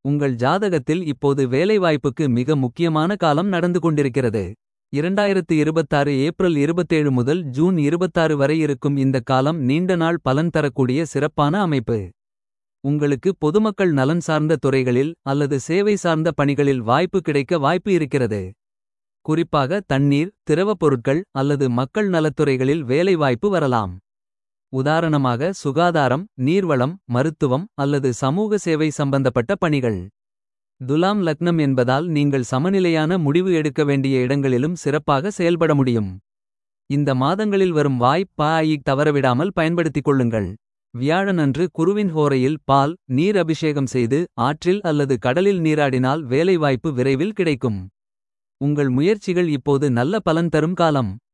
உங்கள் ஜாதகத்தில் இப்போது வேலைவாய்ப்புக்கு மிக முக்கியமான காலம் நடந்து கொண்டிருக்கிறது. 2026 ஏப்ரல் 27 முதல் ஜூன் 26 வரை இருக்கும் இந்த காலம் நீண்ட நாள் பலன் தரக்கூடிய சிறப்பான அமைப்பு. உங்களுக்கு பொதுமக்கள் நலன் சார்ந்த துறைகளில் அல்லது சேவை சார்ந்த பணிகளில் வாய்ப்பு கிடைக்க வாய்ப்பு இருக்கிறது. குறிப்பாக தண்ணீர் திரவப் பொருட்கள் அல்லது மக்கள் நலத்துறைகளில் வேலை வாய்ப்பு வரலாம். உதாரணமாக சுகாதாரம் நீர்வளம் மருத்துவம் அல்லது சமூக சேவை சம்பந்தப்பட்ட பணிகள். துலாம் லக்னம் என்பதால் நீங்கள் சமநிலையான முடிவு எடுக்க வேண்டிய இடங்களிலும் சிறப்பாக செயல்பட முடியும். இந்த மாதங்களில் வரும் வாய்ப்பாயை தவறவிடாமல் பயன்படுத்திக் கொள்ளுங்கள். வியாழனன்று குருவின் ஹோரையில் பால் நீர் அபிஷேகம் செய்து ஆற்றில் அல்லது கடலில் நீராடினால் வேலைவாய்ப்பு விரைவில் கிடைக்கும். உங்கள் முயற்சிகள் இப்போது நல்ல பலன் தரும் காலம்.